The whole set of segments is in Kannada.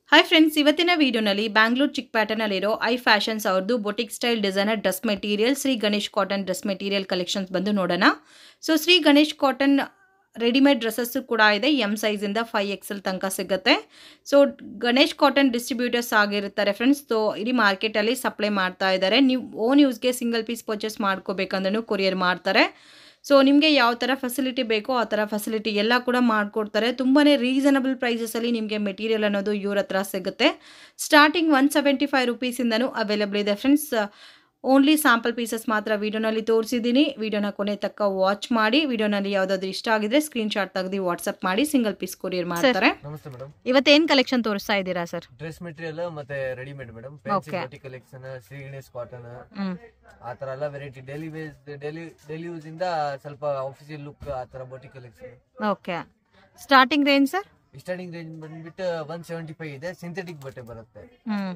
ಹಾಯ್ ಫ್ರೆಂಡ್ಸ್ ಇವತ್ತಿನ ವಿಡಿಯೋನಲ್ಲಿ ಬ್ಯಾಂಗ್ಳೂರ್ ಚಿಕ್ ಪ್ಯಾಟರ್ನಲ್ಲಿರೋ ಐ ಫ್ಯಾಷನ್ಸ್ ಅವ್ರದ್ದು boutique style designer dress material Shri Ganesh cotton dress material collections ಬಂದು ನೋಡೋಣ so Shri Ganesh cotton readymade dresses ಕೂಡ ಇದೆ ಎಮ್ ಸೈಜಿಂದ ಫೈ ಎಕ್ಸೆಲ್ ತನಕ ಸಿಗುತ್ತೆ ಸೊ ಗಣೇಶ್ ಕಾಟನ್ ಡಿಸ್ಟ್ರಿಬ್ಯೂಟರ್ಸ್ ಆಗಿರ್ತಾರೆ ಫ್ರೆಂಡ್ಸ್ ಸೊ ಇಡೀ ಮಾರ್ಕೆಟಲ್ಲಿ ಸಪ್ಲೈ ಮಾಡ್ತಾ ಇದ್ದಾರೆ ನೀವು ಓನ್ ಯೂಸ್ಗೆ ಸಿಂಗಲ್ ಪೀಸ್ ಪರ್ಚೇಸ್ ಮಾಡ್ಕೋಬೇಕಂದ್ರೂ ಕೊರಿಯರ್ ಮಾಡ್ತಾರೆ ಸೊ ನಿಮಗೆ ಯಾವ ಥರ ಫೆಸಿಲಿಟಿ ಬೇಕೋ ಆ ಥರ ಫೆಸಿಲಿಟಿ ಎಲ್ಲ ಕೂಡ ಮಾಡಿಕೊಡ್ತಾರೆ ತುಂಬಾ ರೀಸನಬಲ್ ಪ್ರೈಸಸಲ್ಲಿ ನಿಮಗೆ ಮೆಟೀರಿಯಲ್ ಅನ್ನೋದು ಇವ್ರ ಹತ್ರ ಸಿಗುತ್ತೆ ಸ್ಟಾರ್ಟಿಂಗ್ ಒನ್ ಸೆವೆಂಟಿ ಫೈವ್ ರುಪೀಸಿಂದನೂ ಅವೈಲೇಬಲ್ ಇದೆ ಫ್ರೆಂಡ್ಸ್ ಓನ್ಲಿ ಸ್ಯಾಂಪಲ್ ಪೀಸಸ್ ಮಾತ್ರ ವಿಡಿಯೋನಲ್ಲಿ ತೋರಿಸಿದ್ದೀನಿ ವಿಡಿಯೋನ ಕೊನೆ ತಕ್ಕ ವಾಚ್ ಮಾಡಿ ವಿಡಿಯೋನಲ್ಲಿ ಯಾವುದಾದ್ರು ಇಷ್ಟ ಆಗಿದ್ರೆ ಸ್ಕ್ರೀನ್ಶಾಟ್ ತೆಗೆದು ವಾಟ್ಸಪ್ ಮಾಡಿ ಸಿಂಗಲ್ ಪೀಸ್ ಕೊರಿಯರ್ ಮಾಡ್ತಾರೆ ನಮಸ್ತೆ ಮೇಡಮ್ ಇವತ್ತೇನು ಕಲೆಕ್ಷನ್ ತೋರಿಸ್ತಾ ಇದ್ದೀರಾ ಸರ್ ಡ್ರೆಸ್ ಮೆಟೀರಿಯಲ್ ಮತ್ತೆ readymade madam Okay. Fancy collection Shri Ganesh cotton ಹ್ಞೂ ಆ ತರ ಎಲ್ಲ variety daily wears daily daily use ಇಂದ ಸ್ವಲ್ಪ ಆಫೀಸಿಯಲ್ ಲುಕ್ ಆ ತರ boutique collection okay starting range sir starting range ಬಂದ್ಬಿಟ್ಟು ಒನ್ ಸೆವೆಂಟಿ ಫೈವ್ ಇದೆ ಸಿಂಥೆಟಿಕ್ ಬಟ್ಟೆ ಬರುತ್ತೆ ಹ್ಞೂ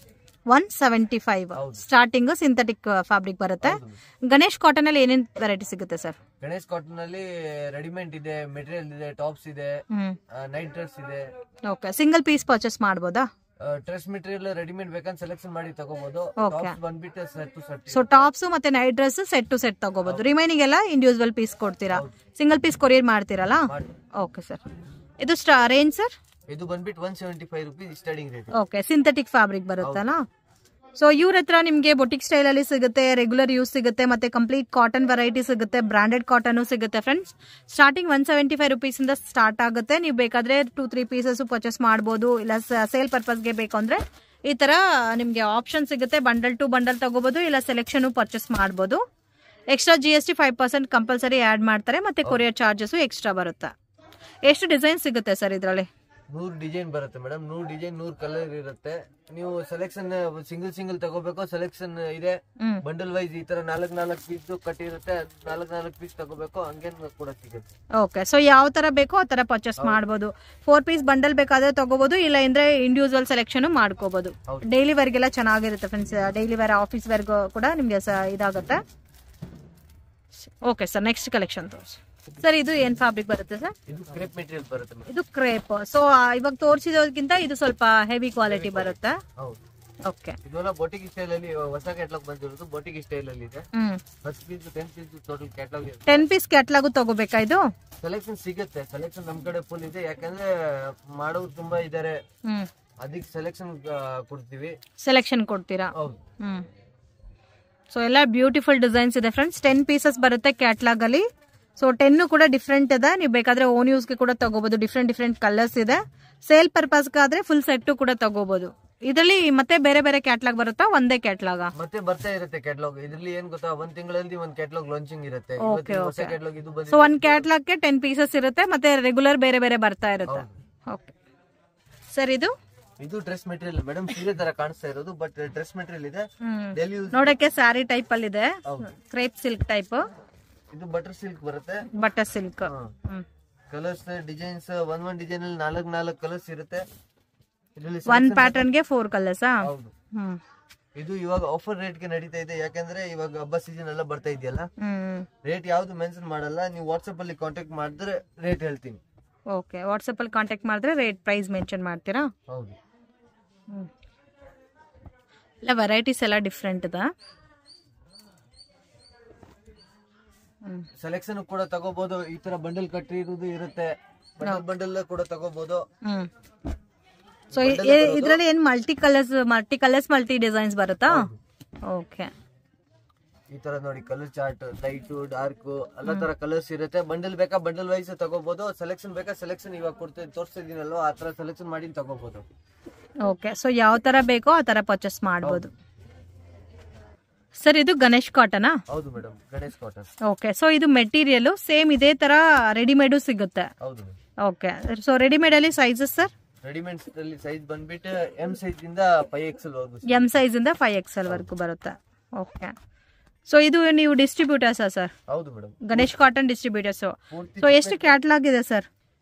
ಒನ್ ಸೆವೆಂಟಿ ಫೈವ್ ಹೌದು. ಸ್ಟಾರ್ಟಿಂಗ್ ಸಿಂಥೆಟಿಕ್ ಫ್ಯಾಬ್ರಿಕ್ ಬರುತ್ತೆ ಹೌದು. ಗಣೇಶ್ ಕಾಟನ್ ಅಲ್ಲಿ ಏನೇನು ವೆರೈಟಿ ಸಿಗುತ್ತೆ ಸರ್ ಗಣೇಶ್ ಕಾಟನ್ ಅಲ್ಲಿ ರೆಡಿಮೇಡ್ ಇದೆ ಮೆಟೀರಿಯಲ್ ಇದೆ ಟಾಪ್ಸ್ ಇದೆ ಹ್ಮ್ ನೈಟ್ ಡ್ರೆಸ್ ಇದೆ ಓಕೆ ಸಿಂಗಲ್ ಪೀಸ್ ಪರ್ಚೇಸ್ ಮಾಡ್ಬೋದಾ ಡ್ರೆಸ್ ಮೆಟೀರಿಯಲ್ ರೆಡಿಮೇಡ್ ಬೇಕಂತ ಸೆಲೆಕ್ಷನ್ ಮಾಡಿ ತಗೋಬಹುದು Okay. ಟಾಪ್ಸ್ ಬಂದ್ಬಿಟ್ಟು set to set so tops ಮತ್ತೆ night dress set to set ತಗೋಬಹುದು ರಿಮೈನಿಂಗ್ ಎಲ್ಲ ಇಂಡಿವಿಜುವಲ್ ಪೀಸ್ ಕೊಡ್ತೀರಾ ಸಿಂಗಲ್ ಪೀಸ್ ಕೊರಿಯರ್ ಮಾಡ್ತೀರಲ್ಲ ಮಾಡಿ ಓಕೆ ಸರ್ ಇದು ಸ್ಟಾ ರೇಂಜ್ ಸರ್ ಇದು ಬಂದ್ಬಿಟ್ಟು one seventy five rupees starting rate okay synthetic fabric ಬರುತ್ತಲ್ಲ ಸೊ ಇವ್ರ ಹತ್ರ ನಿಮಗೆ ಬೊಟಿಕ್ ಸ್ಟೈಲ್ ಅಲ್ಲಿ ಸಿಗುತ್ತೆ ರೆಗ್ಯುಲರ್ ಯೂಸ್ ಸಿಗುತ್ತೆ ಮತ್ತೆ ಕಂಪ್ಲೀಟ್ ಕಾಟನ್ ವೆರೈಟಿ ಸಿಗುತ್ತೆ ಬ್ರಾಂಡೆಡ್ ಕಾಟನ್ ಸಿಗುತ್ತೆ friends starting one seventy five rupees ಇಂದ ಸ್ಟಾರ್ಟ್ ಆಗುತ್ತೆ ನೀವು ಬೇಕಾದ್ರೆ ಟೂ ತ್ರೀ ಪೀಸಸ್ ಪರ್ಚೇಸ್ ಮಾಡ್ಬೋದು ಇಲ್ಲ ಸೇಲ್ ಪರ್ಪಸ್ಗೆ ಬೇಕು ಅಂದ್ರೆ ಈ ತರ ನಿಮಗೆ ಆಪ್ಷನ್ ಸಿಗುತ್ತೆ ಬಂಡಲ್ ಟು ಬಂಡಲ್ ತಗೋಬಹುದು ಇಲ್ಲ ಸೆಲೆಕ್ಷನ್ ಪರ್ಚೇಸ್ ಮಾಡ್ಬೋದು extra G S T five percent compulsory add ಮಾಡ್ತಾರೆ ಮತ್ತೆ ಕೊರಿಯರ್ ಚಾರ್ಜಸ್ ಎಕ್ಸ್ಟ್ರಾ ಬರುತ್ತೆ ಎಷ್ಟು ಡಿಸೈನ್ ಸಿಗುತ್ತೆ ಸರ್ ಇದರಲ್ಲಿ ನೂರ್ ಡಿಸೈನ್ ಬರುತ್ತೆ ಮೇಡಮ್ ನೂರ್ ಡಿಸೈನ್ ನೂರ್ ಕಲರ್ ಇರುತ್ತೆ ನೀವು ಸೆಲೆಕ್ಷನ್ ಸಿಂಗಲ್ ಸಿಂಗಲ್ ತಗೋಬೇಕು ಸೆಲೆಕ್ಷನ್ ಇದೆ ಹ್ಮ್ ಬಂಡಲ್ ವೈಸ್ ಈ ತರ ನಾಲ್ಕ್ ನಾಲ್ಕ್ ಪೀಸ್ ಕಟ್ಟಿರುತ್ತೆ ನಾಲ್ಕ್ ನಾಲ್ಕ್ ಪೀಸ್ ತಗೋಬೇಕು ಹಂಗೇನ್ ಕೂಡ ಸಿಗುತ್ತೆ ಓಕೆ ಸೊ ಯಾವ ತರ ಬೇಕೋ ಆ ತರ ಪರ್ಚೇಸ್ ಮಾಡ್ಬೋದು ಫೋರ್ ಪೀಸ್ ಬಂಡಲ್ ಬೇಕಾದ್ರೆ ತಗೋಬಹುದು ಇಲ್ಲ ಅಂದ್ರೆ ಇಂಡಿವಿಜುವಲ್ ಸೆಲೆಕ್ಷನ್ ಮಾಡ್ಕೋಬಹುದು ಹೌದು. ಡೈಲಿ ವೇರ್ಗೆಲ್ಲ ಚೆನ್ನಾಗಿರುತ್ತೆ ಫ್ರೆಂಡ್ಸ್ ಡೈಲಿ ವೇರ್ ಆಫೀಸ್ ವೇರ್ಗೂ ಕೂಡ ನಿಮ್ಗೆ ಸ ಇದಾಗುತ್ತೆ ಓಕೆ ಸರ್ ನೆಕ್ಸ್ಟ್ ಕಲೆಕ್ಷನ್ ತೋರಿಸಿ ಸರ್ ಇದು ಏನ್ ಫ್ಯಾಬ್ರಿಕ್ ಬರುತ್ತೆ ಸರ್ ಇದು ಕ್ರೇಪ್ ಮೆಟೀರಿಯಲ್ ಬರುತ್ತೆ ಮೇಡಮ್ ಇದು ಕ್ರೇಪ್ ಸೊ ಇವಾಗ ತೋರಿಸಿದೋದಕ್ಕಿಂತ ಇದು ಸ್ವಲ್ಪ ಹೆವಿ ಕ್ವಾಲಿಟಿ ಬರುತ್ತೆ ಹೌದು ಓಕೆ ಇದೆಲ್ಲ ಬೊಟಿಕ್ ಸ್ಟೈಲ್ ಅಲ್ಲಿ ಹೊಸ ಕ್ಯಾಟ್ಲಾಗ್ ಬಂದಿರೋದು ಬೊಟಿಕ್ ಸ್ಟೈಲ್ ಅಲ್ಲಿ ಇದೆ hmm first piece ten piece total catalogue ಇದೆ ಟೆನ್ ಪೀಸ್ ಕ್ಯಾಟ್ಲಾಗು ತಗೋಬೇಕಾ ಇದು ಸೆಲೆಕ್ಷನ್ ಸಿಗುತ್ತೆ ಸೆಲೆಕ್ಷನ್ ನಮ್ ಕಡೆ ಫುಲ್ ಇದೆ ಯಾಕಂದ್ರೆ ಮಾಡೋರು ತುಂಬಾ ಇದಾರೆ ಹ್ಮ್ ಅದಕ್ಕೆ ಸೆಲೆಕ್ಷನ್ ಕೊಡ್ತೀವಿ ಸೆಲೆಕ್ಷನ್ ಕೊಡ್ತೀರಾ ಹೌದು ಹ್ಮ್ ಸೊ ಎಲ್ಲ ಬ್ಯೂಟಿಫುಲ್ ಡಿಸೈನ್ಸ್ ಇದೆ ಫ್ರೆಂಡ್ಸ್ ಟೆನ್ ಪೀಸಸ್ ಬರುತ್ತೆ ಕ್ಯಾಟ್ಲಾಗ್ ಅಲ್ಲಿ ಸೊ ಟೆನ್ನು ಕೂಡ ಡಿಫ್ರೆಂಟ್ ಇದೆ ನೀವು ಬೇಕಾದ್ರೆ ಓನ್ ಯೂಸ್ಗೆ ಕೂಡ ತಗೋಬಹುದು ಡಿಫ್ರೆಂಟ್ ಡಿಫ್ರೆಂಟ್ ಕಲರ್ಸ್ ಇದೆ ಸೇಲ್ ಪರ್ಪಸ್ಗಾದ್ರೆ ಫುಲ್ ಸೆಟ್ ಕೂಡ ತಗೋಬಹುದು ಇದರಲ್ಲಿ ಮತ್ತೆ ಬೇರೆ ಬೇರೆ ಕ್ಯಾಟ್ಲಾಗ್ ಬರುತ್ತಾ ಒಂದೇ ಕ್ಯಾಟ್ಲಾಗ ಮತ್ತೆ ಬರ್ತಾ ಇರುತ್ತೆ ಕ್ಯಾಟ್ಲಾಗ್ ಇದ್ರಲ್ಲಿ ಏನ್ ಗೊತ್ತಾ ಒಂದ್ ತಿಂಗಳಲ್ಲಿ ಒಂದ್ ಕ್ಯಾಟ್ಲಾಗ್ ಲಾಂಚಿಂಗ್ ಇರುತ್ತೆ Okay, ಇವತ್ತಿನ ಹೊಸ okay. ಕ್ಯಾಟ್ಲಾಗ್ ಇದು ಸೊ ಬಂದಿದೆ ಒಂದ್ ಕ್ಯಾಟ್ಲಾಗ್ಗೆ ಟೆನ್ ಪೀಸಸ್ ಇರುತ್ತೆ ಮತ್ತೆ ರೆಗ್ಯುಲರ್ ಬೇರೆ ಬೇರೆ ಬರ್ತಾ ಇರುತ್ತೆ ಓಕೆ ಸರ್ ಇದು ಇದು ಡ್ರೆಸ್ ಮೆಟೀರಿಯಲ್ ಮೇಡಮ್ ಸೀರೆ ತರ ಕಾಣಿಸ್ತಾ ಇರೋದು ಬಟ್ ಡ್ರೆಸ್ ಮೆಟೀರಿಯಲ್ ಇದೆ ಹ್ಮ್ ಡೈಲಿ ಯೂಸ್ ನೋಡಕ್ಕೆ ಸ್ಯಾರಿ ಟೈಪ್ ಅಲ್ಲಿ ಇದೆ ಹೌದು. ಕ್ರೇಪ್ ಸಿಲ್ಕ್ ಟೈಪ್ ಇದು ಬಟರ್ ಸಿಲ್ಕ್ ಬರುತ್ತೆ butter silk hmm colours designs ಒಂದ್ ಒಂದ್ ಡಿಸೈನ್ ಅಲ್ಲಿ ನಾಲ್ಕ್ ನಾಲ್ಕ್ ಕಲರ್ಸ್ ಇರುತ್ತೆ ಇದರಲ್ಲಿ ಒನ್ selection- ಪ್ಯಾಟರ್ನ್ ಗೆ ಫೋರ್ ಕಲರ್ಸಾ ಹೌದು ಹ್ಮ್ ಇದು ಇವಾಗ ಆಫರ್ ರೇಟ್ ಗೆ ನಡೀತಾ ಇದೆ ಯಾಕಂದ್ರೆ ಇವಾಗ ಹಬ್ಬ ಸೀಸನ್ ಎಲ್ಲ ಬರ್ತಾ ಇದೆಯಲ್ಲ ಹ್ಮ್ ರೇಟ್ ಯಾವ್ದು ಮೆನ್ಷನ್ ಮಾಡಲ್ಲ ನೀವು ವಾಟ್ಸ್ಆಪ್ ಅಲ್ಲಿ ಕಾಂಟ್ಯಾಕ್ಟ್ ಮಾಡಿದ್ರೆ ರೇಟ್ ಹೇಳ್ತೀನಿ ಓಕೆ ವಾಟ್ಸಪ್ ಅಲ್ಲಿ ಕಾಂಟ್ಯಾಕ್ಟ್ ಮಾಡಿದ್ರೆ ರೇಟ್ ಪ್ರೈಸ್ ಮೆನ್ಷನ್ ಮಾಡ್ತೀರಾ ಹೌದು ಹ್ಮ್ ಇಲ್ಲ ವೆರೈಟೀಸ್ ಎಲ್ಲ ಡಿಫ್ರೆಂಟ್ ಇದೆ ಹ್ಮ್ ಸೆಲೆಕ್ಷನ್ ಕೂಡ ತಗೋಬಹುದು ಈ ತರ ಬಂಡಲ್ ಕಟ್ಟಿರೋದು ಇರುತ್ತೆ ಬಂಡಲ್ ಬಂಡಲ್ ಕೂಡ ತಗೋಬಹುದು ಹ್ಮ್ ಸೊ ಇದರಲ್ಲಿ ಏನ್ multi colours multi colours multi designs ಬರುತ್ತಾ ಓಕೆ ಈ ತರ ನೋಡಿ ಕಲರ್ ಚಾರ್ಟ್ ಲೈಟ್ ಡಾರ್ಕ್ ಎಲ್ಲ ತರ ಕಲರ್ಸ್ ಇರುತ್ತೆ ಬಂಡಲ್ ಬೇಕಾ ಬಂಡಲ್ ವೈಸ್ ತಗೋಬಹುದು ಸೆಲೆಕ್ಷನ್ ಬೇಕಾ ಸೆಲೆಕ್ಷನ್ ಇವಾಗ ಕೊಡ್ತೀನಿ ತೋರಿಸ್ತಿದ್ದೀನಲ್ವ ಆ ತರ ಸೆಲೆಕ್ಷನ್ ಮಾಡಿ ತಗೋಬಹುದು ಓಕೆ ಸೊ ಯಾವ ತರ ಬೇಕೋ ಆ ತರ ಪರ್ಚೇಸ್ ಮಾಡ್ಬೋದು ಸರ್ ಇದು ಗಣೇಶ್ ಕಾಟನಾ ಹೌದು madam Ganesh cotton okay so ಇದು ಮೆಟೀರಿಯಲ್ ಸೇಮ್ ಇದೇ ತರ ರೆಡಿಮೇಡು ಸಿಗುತ್ತೆ ಹೌದು ಓಕೆ ಸೊ ರೆಡಿಮೇಡ್ ಅಲ್ಲಿ ಸೈಜಸ್ ಸರ್ ರೆಡಿಮೇಡ್ ಅಲ್ಲಿ ಸೈಜ್ ಬಂದ್ಬಿಟ್ಟು ಎಂ ಸೈಜ್ ಇಂದ ಫೈವ್ ಎಕ್ಸೆಲ್ ವರ್ಗು ಎಂ ಸೈಜ್ ಇಂದ ಫೈವ್ ಎಕ್ಸ್ ಎಲ್ ವರ್ಗು ಬರುತ್ತೆ ಓಕೆ ಸೊ ಇದು ನೀವು ಡಿಸ್ಟ್ರಿಬ್ಯೂಟರ್ಸಾ ಸರ್ ಹೌದು ಮೇಡಮ್ ಗಣೇಶ್ ಕಾಟನ್ ಡಿಸ್ಟ್ರಿಬ್ಯೂಟರ್ಸ್ ಪೂರ್ತಿ ಸೊ ಎಷ್ಟು ಕ್ಯಾಟ್ಲಾಗ್ ಇದೆ ಸರ್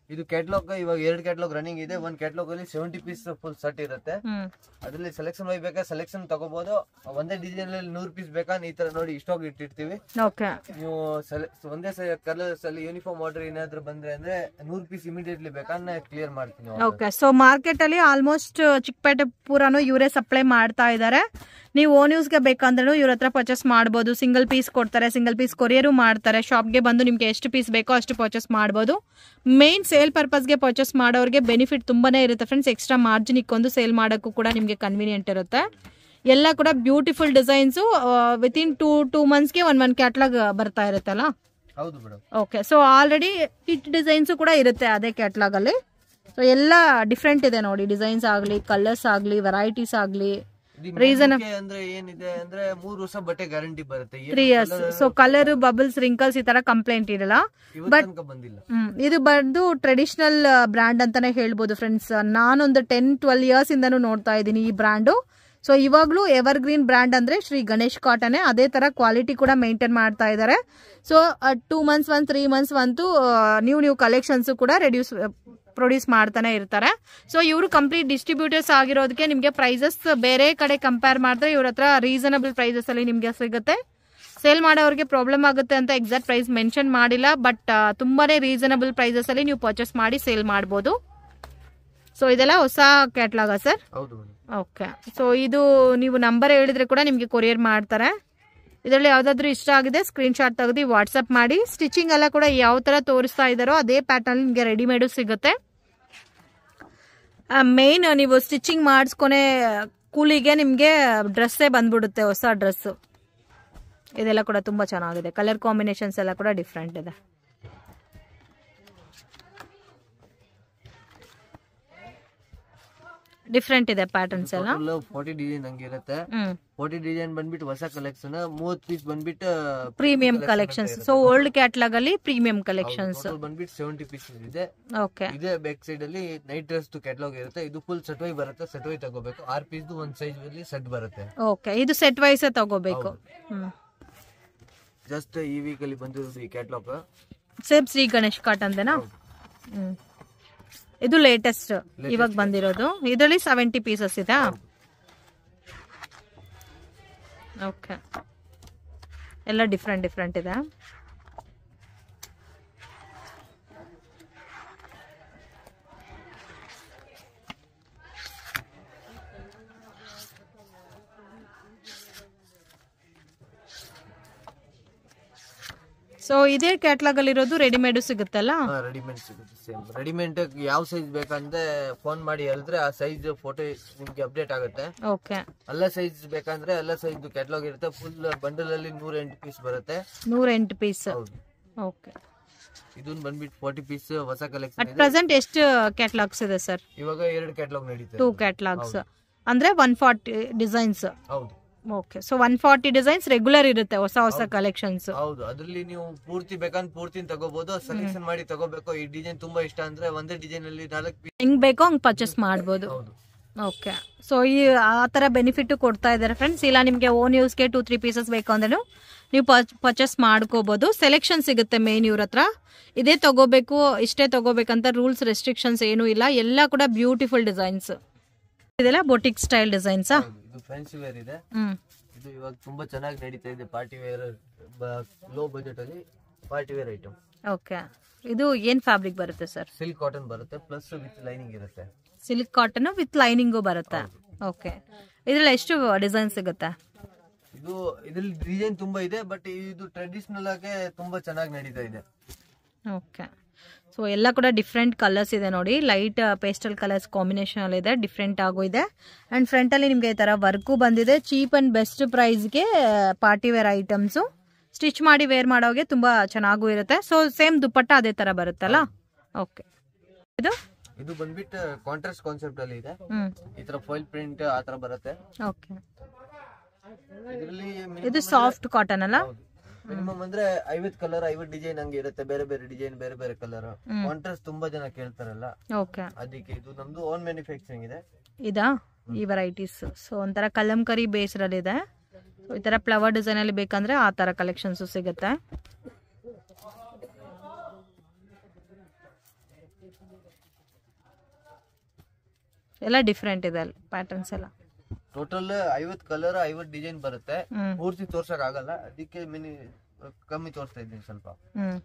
ಇದು ಕ್ಯಾಟ್ಲಾಗ್ ಇವಾಗ ಎರಡು ಕ್ಯಾಟ್ಲಾಗ್ ರನ್ನಿಂಗ್ ಇದೆ ಒಂದ್ ಕ್ಯಾಟ್ಲಾಗ್ ಅಲ್ಲಿ ಸೆವೆಂಟಿ ಪೀಸ್ ಫುಲ್ ಸೆಟ್ ಇರುತ್ತೆ ಹ್ಮ್ ಅದ್ರಲ್ಲಿ ಸೆಲೆಕ್ಷನ್ ಬೇಕಾ ಸೆಲೆಕ್ಷನ್ ತಗೋಬಹುದು ಒಂದೇ ಡಿಸೈನ್ ಅಲ್ಲಿ ನೂರ್ ಪೀಸ್ ಬೇಕಾ ಈ ತರ ನೋಡಿ ಇಷ್ಟೋಗಿ ಇಟ್ಟಿರ್ತೀವಿ ಓಕೆ ನೀವು ಸೆಲೆ ಒಂದೇ ಕಲರ್ಸ್ ಅಲ್ಲಿ ಯೂನಿಫಾರ್ಮ್ ಆರ್ಡರ್ ಏನಾದ್ರು ಬಂದ್ರೆ ಅಂದ್ರೆ ನೂರ್ ಪೀಸ್ ಇಮಿಡಿಯೇಟ್ಲಿ ಬೇಕಾದ್ರೆ ಕ್ಲಿಯರ್ ಮಾಡ್ತೀನಿ order. ಓಕೆ ಸೊ ಮಾರ್ಕೆಟ್ ಅಲ್ಲಿ ಆಲ್ಮೋಸ್ಟ್ ಚಿಕ್ಕಪೇಟೆ ಪೂರಾನು ಇವರೇ ಸಪ್ಲೈ ಮಾಡ್ತಾ ಇದ್ದಾರೆ ನೀವು ಓನ್ ಯೂಸ್ಗೆ ಬೇಕಂದ್ರೂ ಇವ್ರ ಹತ್ರ ಪರ್ಚೇಸ್ ಮಾಡ್ಬೋದು ಸಿಂಗಲ್ ಪೀಸ್ ಕೊಡ್ತಾರೆ ಸಿಂಗಲ್ ಪೀಸ್ ಕೊರಿಯರು ಮಾಡ್ತಾರೆ ಶಾಪ್ಗೆ ಬಂದು ನಿಮ್ಗೆ ಎಷ್ಟು ಪೀಸ್ ಬೇಕೋ ಅಷ್ಟು ಪರ್ಚೇಸ್ ಮಾಡ್ಬೋದು ಮೇನ್ ಸೇಲ್ ಪರ್ಪಸ್ಗೆ ಪರ್ಚೇಸ್ ಮಾಡೋರಿಗೆ ಬೆನಿಫಿಟ್ ತುಂಬಾನೇ ಇರುತ್ತೆ ಫ್ರೆಂಡ್ಸ್ ಎಕ್ಸ್ಟ್ರಾ ಮಾರ್ಜಿನ್ ಇಕ್ಕೊಂಡು ಸೇಲ್ ಮಾಡೋಕ್ಕೂ ಕೂಡ ನಿಮಗೆ ಕನ್ವೀನಿಯಂಟ್ ಇರುತ್ತೆ ಎಲ್ಲ ಕೂಡ beautiful designs within two two ಮಂತ್ಸ್ಗೆ ಒನ್ ಒನ್ ಕ್ಯಾಟ್ಲಾಗ್ ಬರ್ತಾ ಇರುತ್ತಲ್ಲ ಹೌದು madam okay so already hit designs ಕೂಡ ಇರುತ್ತೆ ಅದೇ ಕ್ಯಾಟ್ಲಾಗ್ ಅಲ್ಲಿ ಸೊ ಎಲ್ಲ ಡಿಫ್ರೆಂಟ್ ಇದೆ ನೋಡಿ ಡಿಸೈನ್ಸ್ ಆಗಲಿ ಕಲರ್ಸ್ ಆಗಲಿ ವೆರೈಟೀಸ್ ಆಗಲಿ Reason- ಅಂದ್ರೆ ಏನಿದೆ ಅಂದ್ರೆ ಮೂರ್ ವರ್ಷ ಬಟ್ಟೆ ಗ್ಯಾರಂಟಿ ಬರುತ್ತೆ ಏನು three years colour so colour bubbles wrinkles ಈ ತರ ಕಂಪ್ಲೇಂಟ್ ಇರಲ್ಲ ಇವತ್ತು but- ತನಕ ಬಂದಿಲ್ಲ ಹ್ಮ್, ಇದು ಬಂದು ಟ್ರೆಡಿಷನಲ್ ಬ್ರ್ಯಾಂಡ್ ಅಂತಾನೆ ಹೇಳ್ಬೋದು ಫ್ರೆಂಡ್ಸ್ ನಾನೊಂದು ಟೆನ್ ಟ್ವೆಲ್ ಇಯರ್ಸ್ ಇಂದನೂ ನೋಡ್ತಾ ಇದ್ದೀನಿ ಈ ಬ್ರ್ಯಾಂಡು ಸೊ ಇವಾಗಲೂ ಎವರ್ ಗ್ರೀನ್ ಬ್ರ್ಯಾಂಡ್ ಅಂದ್ರೆ ಶ್ರೀ ಗಣೇಶ್ ಕಾಟನೆ ಅದೇ ತರ ಕ್ವಾಲಿಟಿ ಕೂಡ ಮೇಂಟೈನ್ ಮಾಡ್ತಾ ಇದ್ದಾರೆ so two months one three months ಅಂತೂ ನ್ಯೂ ನ್ಯೂ ಕಲೆಕ್ಷನ್ಸ್ ಕೂಡ ರೆಡ್ಯೂಸ್ ಪ್ರೊಡ್ಯೂಸ್ ಮಾಡ್ತಾನೆ ಇರ್ತಾರೆ ಸೊ ಇವರು ಕಂಪ್ಲೀಟ್ ಡಿಸ್ಟ್ರಿಬ್ಯೂಟರ್ಸ್ ಆಗಿರೋದಕ್ಕೆ ನಿಮಗೆ ಪ್ರೈಸಸ್ ಬೇರೆ ಕಡೆ ಕಂಪೇರ್ ಮಾಡಿದ್ರೆ ಇವ್ರ ಹತ್ರ ರೀಸನಬಲ್ ಪ್ರೈಸಸ್ ಅಲ್ಲಿ ನಿಮಗೆ ಸಿಗುತ್ತೆ ಸೇಲ್ ಮಾಡೋರಿಗೆ ಪ್ರಾಬ್ಲಮ್ ಆಗುತ್ತೆ ಅಂತ ಎಕ್ಸಾಕ್ಟ್ ಪ್ರೈಸ್ ಮೆನ್ಷನ್ ಮಾಡಿಲ್ಲ ಬಟ್ ತುಂಬಾನೇ ರೀಸನಬಲ್ ಪ್ರೈಸಸ್ ಅಲ್ಲಿ ನೀವು ಪರ್ಚೇಸ್ ಮಾಡಿ ಸೇಲ್ ಮಾಡ್ಬೋದು ಸೊ ಇದೆಲ್ಲ ಹೊಸ ಕ್ಯಾಟ್ಲಾಗ ಸರ್ ಹೌದು ಮೇಡಮ್ ಓಕೆ ಸೊ ಇದು ನೀವು ನಂಬರ್ ಹೇಳಿದ್ರೆ ಕೂಡ ನಿಮಗೆ ಕೊರಿಯರ್ ಮಾಡ್ತಾರೆ ಇದರಲ್ಲಿ ಯಾವ್ದಾದ್ರು ಇಷ್ಟ ಆಗಿದೆ ಸ್ಕ್ರೀನ್ ಶಾಟ್ ತೆಗೆದು ವಾಟ್ಸಪ್ ಮಾಡಿ ಸ್ಟಿಚಿಂಗ್ ಎಲ್ಲ ಕೂಡ ಯಾವ ತರ ತೋರಿಸ್ತಾ ಇದ್ದಾರೋ ಅದೇ ಪ್ಯಾಟರ್ನ್ ನಿಮಗೆ ರೆಡಿಮೇಡು ಸಿಗುತ್ತೆ ಮೇನ್ ನೀವು ಸ್ಟಿಚಿಂಗ್ ಮಾಡಿಸ್ಕೊನೆ ಕೂಲಿಗೆ ನಿಮಗೆ ಡ್ರೆಸ್ಸೇ ಬಂದ್ಬಿಡುತ್ತೆ ಹೊಸ ಡ್ರೆಸ್ಸು ಇದೆಲ್ಲ ಕೂಡ ತುಂಬಾ ಚೆನ್ನಾಗಿದೆ ಕಲರ್ ಕಾಂಬಿನೇಷನ್ಸ್ ಎಲ್ಲ ಕೂಡ ಡಿಫ್ರೆಂಟ್ ಇದೆ ಡಿಫ್ರೆಂಟ್ ಇದೆ ಪ್ಯಾಟರ್ನ್ಸ್ ಎಲ್ಲ ಫಾರ್ಟಿ ಡಿಸೈನ್ ಹಂಗೆ ಇರುತ್ತೆ ಹ್ಮ್ ಫಾರ್ಟಿ ಡಿಸೈನ್ ಬಂದ್ಬಿಟ್ಟು ಹೊಸ ಕಲೆಕ್ಷನ್ ಮೂವತ್ ಪೀಸ್ ಬಂದ್ಬಿಟ್ಟು premium collections so old catalogue ಅಲ್ಲಿ ಪ್ರೀಮಿಯಂ ಕಲೆಕ್ಷನ್ಸ್ ಟೋಟಲ್ ಬಂದ್ಬಿಟ್ಟು ಸೆವೆಂಟಿ ಪೀಸ್ ಇದೆ ಓಕೆ ಇದೇ ಬ್ಯಾಕ್ ಸೈಡ್ ಅಲ್ಲಿ ನೈಟ್ ಡ್ರೆಸ್ ಕ್ಯಾಟ್ಲಾಗ್ ಇರುತ್ತೆ ಇದು ಫುಲ್ ಸೆಟ್ ವೈ ಬರುತ್ತೆ ಸೆಟ್ ವೈ ತಗೋಬೇಕು ಆರ್ ಪೀಸ್ ಒಂದ್ ಸೈಜ್ ಅಲ್ಲಿ ಸೆಟ್ ಬರುತ್ತೆ ಓಕೆ ಇದು ಸೆಟ್ ವೈಸ್ ತಗೋಬೇಕು ಹ್ಮ್ ಜಸ್ಟ್ ಈ ವೀಕ್ ಅಲ್ಲಿ ಬಂದಿರೋದು ಈ ಕ್ಯಾಟ್ಲಾಗ್ ಸೇಮ್ ಶ್ರೀ ಗಣೇಶ್ ಕಾಟ್ ಅಂದೇನಾ ಹ್ಮ್ ಇದು ಲೇಟೆಸ್ಟ್ ಇವಾಗ ಬಂದಿರೋದು ಇದರಲ್ಲಿ ಸೆವೆಂಟಿ ಪೀಸಸ್ ಇದೆ ಓಕೆ ಎಲ್ಲ ಡಿಫ್ರೆಂಟ್ ಡಿಫ್ರೆಂಟ್ ಇದೆ ಸೊ ಇದೇ ಕ್ಯಾಟ್ಲಾಗ್ ಅಲ್ಲಿ ಇರೋದು ರೆಡಿಮೇಡ್ ಸಿಗುತ್ತಲ್ಲ ರೆಡಿಮೇಡ್ ಸಿಗುತ್ತೆ ಸೇಮ್ ರೆಡಿಮೇಡ್ ಯಾವ ಸೈಜ್ ಬೇಕಂದ್ರೆ ಫೋನ್ ಮಾಡಿ ಹೇಳಿದ್ರೆ ಆ ಸೈಜ್ ಫೋಟೋ ನಿಮ್ಗೆ ಅಪ್ಡೇಟ್ ಆಗುತ್ತೆ ಓಕೆ ಎಲ್ಲ ಸೈಜ್ ಬೇಕಂದ್ರೆ ಎಲ್ಲ ಸೈಜ್ ಕ್ಯಾಟ್ಲಾಗ್ ಇರುತ್ತೆ ಫುಲ್ ಬಂಡಲ್ ಅಲ್ಲಿ ನೂರ ಎಂಟು ಪೀಸ್ ಬರುತ್ತೆ ನೂರ ಎಂಟು ಪೀಸ್ ಹೌದು ಓಕೆ ಇದನ್ನ ಬಂದ್ಬಿಟ್ಟು ಫಾರ್ಟಿ ಪೀಸ್ ಹೊಸ ಕಲೆಕ್ಷನ್ ಅಟ್ ಇದೆ ಪ್ರೆಸೆಂಟ್ ಎಷ್ಟು ಕ್ಯಾಟ್ಲಾಗ್ಸ್ ಇದೆ ಸರ್ ಇವಾಗ ಎರಡು ಕ್ಯಾಟ್ಲಾಗ್ ನಡೀತದೆ ಟೂ ಕ್ಯಾಟ್ಲಾಗ್ಸ್ ಅಂದ್ರೆ ಒನ್ ಫಾರ್ಟಿ ಡಿಸೈನ್ಸ್ ಹೌದು okay so one forty designs regular ಇರುತ್ತೆ ಹೊಸ ಹೊಸ ಕಲೆಕ್ಷನ್ಸ್ ಹೌದು ಅದ್ರಲ್ಲಿ ನೀವು ಪೂರ್ತಿ ಬೇಕಂದ್ರೆ ಪೂರ್ತಿ ತಗೋಬಹುದು ಸೆಲೆಕ್ಷನ್ ಮಾಡಿ ತಗೋಬೇಕು ಈ ಡಿಸೈನ್ ತುಂಬಾ ಇಷ್ಟ ಅಂದ್ರೆ ಒಂದೇ ಡಿಸೈನ್ ಅಲ್ಲಿ ನಾಲ್ಕು ಪೀಸ್ ಹೆಂಗ್ ಬೇಕೋ ಹಂಗ್ ಪರ್ಚೇಸ್ ಮಾಡ್ಬೋದು ಹೌದು ಓಕೆ ಸೊ ಈ ಆ ಥರ ಬೆನಿಫಿಟ್ ಕೊಡ್ತಾ ಇದ್ದಾರೆ ಫ್ರೆಂಡ್ಸ್ ಇಲ್ಲ ನಿಮಗೆ ಓನ್ ಯೂಸ್ಗೆ ಟೂ ತ್ರೀ ಪೀಸಸ್ ಬೇಕು ಅಂದ್ರೂ ನೀವು ಪರ್ಚೇಸ್ ಮಾಡ್ಕೋಬೋದು ಸೆಲೆಕ್ಷನ್ ಸಿಗುತ್ತೆ ಮೇನ್ ಇವ್ರ ಹತ್ರ ಇದೇ ತಗೋಬೇಕು ಇಷ್ಟೇ ತಗೋಬೇಕಂತ ರೂಲ್ಸ್ ರೆಸ್ಟ್ರಿಕ್ಷನ್ಸ್ ಏನೂ ಇಲ್ಲ ಎಲ್ಲ ಕೂಡ ಬ್ಯೂಟಿಫುಲ್ ಡಿಸೈನ್ಸ್ ಇದೆಲ್ಲ ಬೊಟಿಕ್ ಸ್ಟೈಲ್ ಡಿಸೈನ್ಸಾ ಹೌದು. ಇದು ಫ್ಯಾನ್ಸಿ ವೇರ್ ಇದೆ ಹ್ಮ್ ಇದು ಇವಾಗ ತುಂಬಾ ಚೆನ್ನಾಗಿ ನಡೀತಾ ಇದೆ ಪಾರ್ಟಿ ವೇರ್ ಲೋ ಬಜೆಟ್ ಅಲ್ಲಿ ಪಾರ್ಟಿ ವೇರ್ ಐಟಮ್ ಓಕೆ ಇದು ಏನ್ ಫ್ಯಾಬ್ರಿಕ್ ಬರುತ್ತೆ ಸರ್ ಸಿಲ್ಕ್ ಕಾಟನ್ ಬರುತ್ತೆ ಪ್ಲಸ್ ವಿತ್ ಲೈನಿಂಗ್ ಇರುತ್ತೆ ಸಿಲ್ಕ್ ಕಾಟನ್ ವಿತ್ ಲೈನಿಂಗು ಬರುತ್ತೆ ಓಕೆ ಇದ್ರಲ್ಲಿ ಎಷ್ಟು ಡಿಸೈನ್ ಸಿಗುತ್ತೆ ಇದು ಇದ್ರಲ್ಲಿ ಡಿಸೈನ್ ತುಂಬಾ ಇದೆ ಬಟ್ ಇದು ಟ್ರೆಡಿಷನಲ್ ಆಗಿ ತುಂಬಾ ಚೆನ್ನಾಗಿ ನಡೀತಾ ಇದೆ ಓಕೆ ಸೊ ಎಲ್ಲ ಕೂಡ ಡಿಫ್ರೆಂಟ್ ಕಲರ್ಸ್ ಇದೆ ನೋಡಿ ಲೈಟ್ ಪೇಸ್ಟಲ್ ಕಲರ್ಸ್ ಕಾಂಬಿನೇಷನ್ ಅಲ್ಲಿ ಇದೆ ಡಿಫ್ರೆಂಟ್ ಆಗು ಇದೆ ಅಂಡ್ ಫ್ರಂಟ್ ಅಲ್ಲಿ ನಿಮಗೆ ಈ ತರ ವರ್ಕು ಬಂದಿದೆ ಚೀಪ್ ಅಂಡ್ ಬೆಸ್ಟ್ ಪ್ರೈಸ್ಗೆ ಪಾರ್ಟಿ ವೇರ್ ಐಟಮ್ಸು ಸ್ಟಿಚ್ ಮಾಡಿ ವೇರ್ ಮಾಡೋಗೆ ತುಂಬಾ ಚೆನ್ನಾಗೂ ಇರುತ್ತೆ ಸೊ ಸೇಮ್ ದುಪ್ಪಟ್ಟ ಅದೇ ತರ ಬರುತ್ತಲ್ಲ ಓಕೆ ಇದು ಇದು ಬಂದ್ಬಿಟ್ಟು ಕಾಂಟ್ರಾಸ್ಟ್ ಕಾನ್ಸೆಪ್ಟ್ ಅಲ್ಲಿ ಇದೆ ಹ್ಮ್ ಈ ತರ ಫಾಯಿಲ್ ಪ್ರಿಂಟ್ ಆ ತರ ಬರುತ್ತೆ ಓಕೆ ಇದರಲ್ಲಿ ಇದು ಸಾಫ್ಟ್ ಕಾಟನ್ ಅಲ್ಲ ಮಿನಿಮಮ್ ಅಂದ್ರೆ ಐವತ್ ಕಲರ್ ಐವತ್ ಡಿಸೈನ್ ಹಂಗೆ ಇರುತ್ತೆ ಬೇರೆ ಬೇರೆ ಡಿಸೈನ್ ಬೇರೆ ಬೇರೆ ಕಲರ್ ಕಾಂಟ್ರಾಸ್ಟ್ ತುಂಬಾ ಜನ ಕೇಳ್ತಾರಲ್ಲ ಓಕೆ ಅದಕ್ಕೆ ಇದು ನಮ್ದು ಓನ್ ಮ್ಯಾನುಫ್ಯಾಕ್ಚರಿಂಗ್ ಇದೆ ಇದಾ ಈ ವೆರೈಟೀಸ್ ಸೊ ಒಂಥರ ಕಲಂಕರಿ ಬೇಸ್ರಲ್ಲಿ ಇದೆ ಸೊ ಈ ಥರ ಫ್ಲವರ್ ಡಿಸೈನ್ ಅಲ್ಲಿ ಬೇಕಂದ್ರೆ ಆ ಥರ ಕಲೆಕ್ಷನ್ಸ್ ಸಿಗುತ್ತೆ ಎಲ್ಲ ಡಿಫ್ರೆಂಟ್ ಇದೆ ಅಲ್ಲಿ ಪ್ಯಾಟರ್ನ್ಸ್ ಎಲ್ಲ ಟೋಟಲ್ ಐವತ್ ಕಲರ್ ಐವತ್ ಡಿಸೈನ್ ಬರುತ್ತೆ ಹ್ಮ್ ಪೂರ್ತಿ ತೋರ್ಸಕ್ ಆಗಲ್ಲ ಅದಕ್ಕೆ ಮಿನಿ ಕಮ್ಮಿ ತೋರಿಸ್ತಾ ಇದ್ದೀನಿ ಸ್ವಲ್ಪ ಹ್ಮ್